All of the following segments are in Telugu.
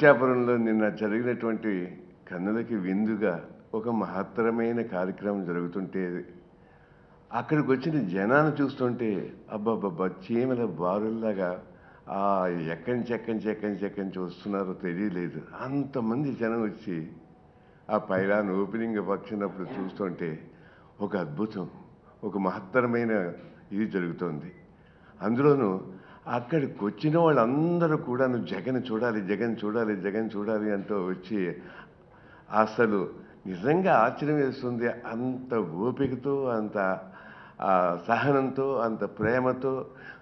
ఇచ్చాపురంలో నిన్న జరిగినటువంటి కన్నులకి విందుగా ఒక మహత్తరమైన కార్యక్రమం జరుగుతుంటే అక్కడికి వచ్చిన జనాన్ని చూస్తుంటే అబ్బాబ్బా చీమల బారుల్లాగా ఆ ఎక్కడి నుంచి ఎక్కడి నుంచి ఎక్కడి నుంచి ఎక్కడి నుంచి వస్తున్నారో తెలియలేదు అంతమంది జనం వచ్చి ఆ పైలాన్ ఓపెనింగ్ వచ్చినప్పుడు చూస్తుంటే ఒక అద్భుతం ఒక మహత్తరమైన ఇది జరుగుతోంది అందులోనూ అక్కడికి వచ్చిన వాళ్ళందరూ కూడా నువ్వు జగన్ చూడాలి జగన్ చూడాలి జగన్ చూడాలి అంటూ వచ్చి అసలు నిజంగా ఆశ్చర్యం వేస్తుంది అంత ఓపికతో అంత ఆ, సహనంతో అంత ప్రేమతో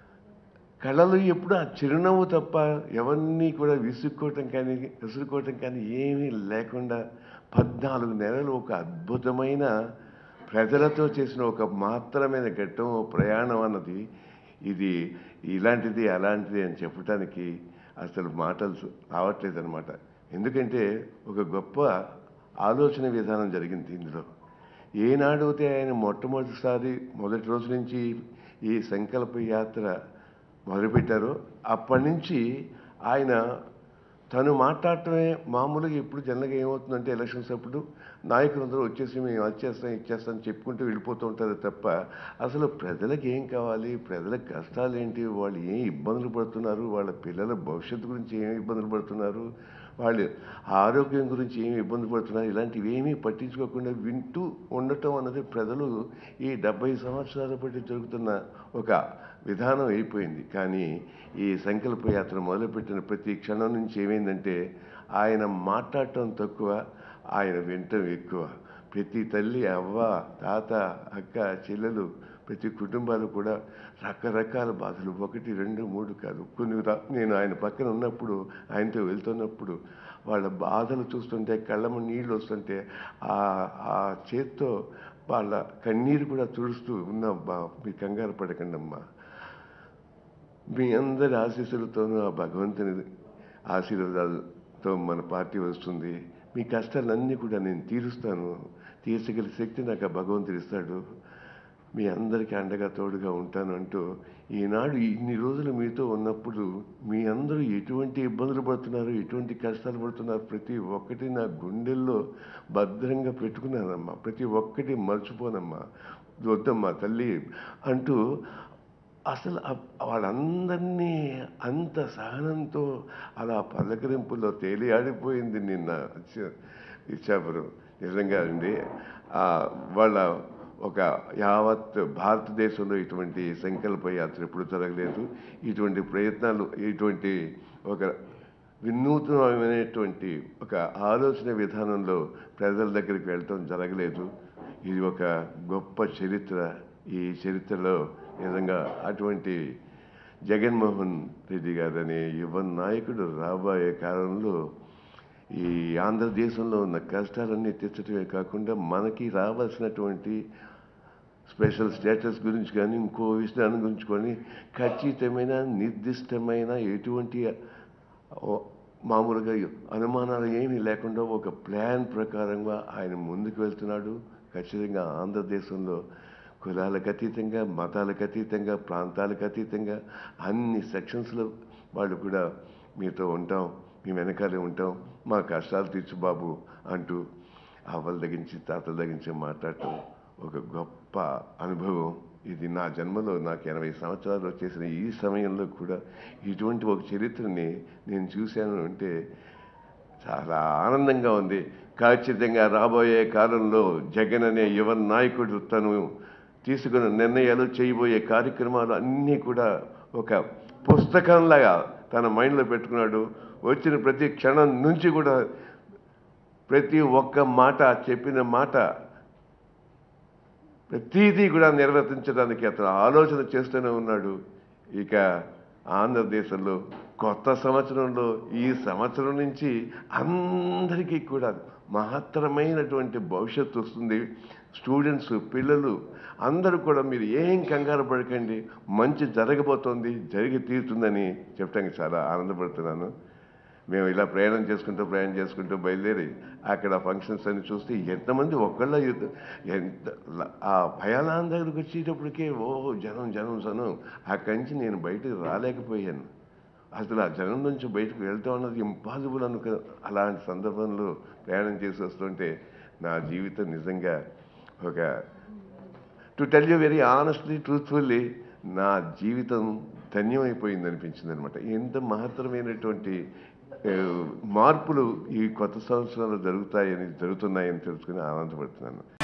కళలు ఎప్పుడు ఆ చిరునవ్వు తప్ప ఎవరిని కూడా విసుక్కోవటం కానీ విసురుకోవటం కానీ ఏమీ లేకుండా పద్నాలుగు నెలలు ఒక అద్భుతమైన ప్రజలతో చేసిన ఒక మాత్రమైన ఘట్టం ఓ ప్రయాణం అన్నది ఇది ఇలాంటిది అలాంటిది అని చెప్పటానికి అసలు మాటలు రావట్లేదు అనమాట ఎందుకంటే ఒక గొప్ప ఆలోచన విధానం జరిగింది ఇందులో ఏనాడైతే ఆయన మొట్టమొదటిసారి మొదటి రోజు నుంచి ఈ సంకల్ప యాత్ర మొదలుపెట్టారో అప్పటి నుంచి ఆయన తను మాట్లాడటమే మామూలుగా ఇప్పుడు జనరల్గా ఏమవుతుందంటే ఎలక్షన్స్ అప్పుడు నాయకులందరూ వచ్చేసి మేము అది చేస్తాం ఇది చేస్తాం చెప్పుకుంటూ వెళ్ళిపోతూ ఉంటారు తప్ప అసలు ప్రజలకు ఏం కావాలి ప్రజల కష్టాలు ఏంటి వాళ్ళు ఏం ఇబ్బందులు పడుతున్నారు వాళ్ళ పిల్లల భవిష్యత్తు గురించి ఏం ఇబ్బందులు పడుతున్నారు వాళ్ళు ఆరోగ్యం గురించి ఏమి ఇబ్బంది పడుతున్నారు ఇలాంటివి ఏమీ పట్టించుకోకుండా వింటూ ఉండటం అన్నది ప్రజలు ఈ డెబ్బై సంవత్సరాల బట్టి జరుగుతున్న ఒక విధానం అయిపోయింది కానీ ఈ సంకల్ప యాత్ర మొదలుపెట్టిన ప్రతి క్షణం నుంచి ఏమైందంటే ఆయన మాట్లాడటం తక్కువ ఆయన వినటం ఎక్కువ ప్రతి తల్లి అవ్వ తాత అక్క చెల్లెలు ప్రతి కుటుంబాలు కూడా రకరకాల బాధలు ఒకటి రెండు మూడు కాదు కొన్ని ర- నేను ఆయన పక్కన ఉన్నప్పుడు ఆయనతో వెళ్తున్నప్పుడు వాళ్ళ బాధలు చూస్తుంటే కళ్ళము నీళ్ళు వస్తుంటే ఆ ఆ చేత్తో వాళ్ళ కన్నీరు కూడా తుడుస్తూ ఉన్నమ్మా మీ కంగారు పడకండి అమ్మా మీ అందరి ఆశీస్సులతోనూ ఆ భగవంతుని ఆశీర్వాదాలతో మన పార్టీ వస్తుంది మీ కష్టాలన్నీ కూడా నేను తీరుస్తాను తీర్చగల శక్తి నాకు ఆ భగవంతుడు ఇస్తాడు మీ అందరికీ అండగా తోడుగా ఉంటాను అంటూ ఈనాడు ఇన్ని రోజులు మీతో ఉన్నప్పుడు మీ అందరూ ఎటువంటి ఇబ్బందులు పడుతున్నారు ఎటువంటి కష్టాలు పడుతున్నారు ప్రతి ఒక్కటి నా గుండెల్లో భద్రంగా పెట్టుకున్నానమ్మా ప్రతి ఒక్కటి మర్చిపోనమ్మా వద్దమ్మా తల్లి అంటూ అసలు ఆ- వాళ్ళందరినీ అంత సహనంతో అలా పలకరింపులో తేలియాడిపోయింది నిన్న ఇచ్చ- ఇచ్చాపురం నిజంగా అండి ఆ, వాళ్ళ ఒక యావత్ భారతదేశంలో ఇటువంటి సంకల్ప యాత్ర ఎప్పుడు జరగలేదు ఇటువంటి ప్రయత్నాలు ఇటువంటి ఒక వినూత్నమైనటువంటి ఒక ఆలోచన విధానంలో ప్రజల దగ్గరికి వెళ్ళటం జరగలేదు ఇది ఒక గొప్ప చరిత్ర ఈ చరిత్రలో నిజంగా అటువంటి జగన్మోహన్ రెడ్డి గారనే యువ నాయకుడు రాబోయే కాలంలో ఈ ఆంధ్రదేశంలో ఉన్న కష్టాలన్నీ తెచ్చటమే కాకుండా మనకి రావాల్సినటువంటి స్పెషల్ స్టేటస్ గురించి కానీ ఇంకో విషయాన్ని గురించి కానీ ఖచ్చితమైన నిర్దిష్టమైన ఎటువంటి ఓ- మామూలుగా అనుమానాలు ఏమీ లేకుండా ఒక ప్లాన్ ప్రకారంగా ఆయన ముందుకు వెళ్తున్నాడు ఖచ్చితంగా ఆంధ్రదేశంలో కులాలకు అతీతంగా మతాలకు అతీతంగా ప్రాంతాలకు అతీతంగా అన్ని సెక్షన్స్లో వాళ్ళు కూడా మీతో ఉంటాం మీ వెనకాలే ఉంటాం మా కష్టాలు తీర్చు బాబు అంటూ అవ్వల తగ్గించి తాతల తగ్గించి మాట్లాడటం ఒక గొప్ప అనుభవం ఇది నా జన్మలో నాకు ఎనభై సంవత్సరాలు వచ్చేసిన ఈ సమయంలో కూడా ఇటువంటి ఒక చరిత్రని నేను చూశాను అంటే చాలా ఆనందంగా ఉంది ఖచ్చితంగా రాబోయే కాలంలో జగన్ అనే యువ నాయకుడు తను తీసుకున్న నిర్ణయాలు చేయబోయే కార్యక్రమాలు అన్నీ కూడా ఒక పుస్తకంలాగా తన మైండ్లో పెట్టుకున్నాడు వచ్చిన ప్రతి క్షణం నుంచి కూడా ప్రతి ఒక్క మాట చెప్పిన మాట ప్రతిదీ కూడా నిర్వర్తించడానికి అతను ఆలోచన చేస్తూనే ఉన్నాడు ఇక ఆంధ్రదేశంలో కొత్త సంవత్సరంలో ఈ సంవత్సరం నుంచి అందరికీ కూడా మహత్తరమైనటువంటి భవిష్యత్తు వస్తుంది స్టూడెంట్స్ పిల్లలు అందరూ కూడా మీరు ఏం కంగారు పడకండి మంచి జరగబోతోంది జరిగి తీరుతుందని చెప్పడానికి చాలా ఆనందపడుతున్నాను మేము ఇలా ప్రయాణం చేసుకుంటూ ప్రయాణం చేసుకుంటూ బయలుదేరి అక్కడ ఫంక్షన్స్ అన్ని చూస్తే ఎంతమంది ఒక్కళ్ళ యుద్ధ- ఎంత ఆ భయానాన్ దగ్గరికి వచ్చేటప్పటికే ఓ జనం జనం జనం అక్కడి నుంచి నేను బయటకు రాలేకపోయాను అసలు ఆ జనం నుంచి బయటకు వెళ్తాం అన్నది ఇంపాసిబుల్ అనుక అలాంటి సందర్భంలో ప్రయాణం చేసి వస్తుంటే నా జీవితం నిజంగా ఒక to tell you very honestly truthfully నా జీవితం ధన్యమైపోయింది అనిపించింది అనమాట ఎంత మహత్తరమైనటువంటి ఆ, మార్పులు ఈ కొత్త సంవత్సరంలో జరుగుతాయని జరుగుతున్నాయని తెలుసుకుని ఆనందపడుతున్నాను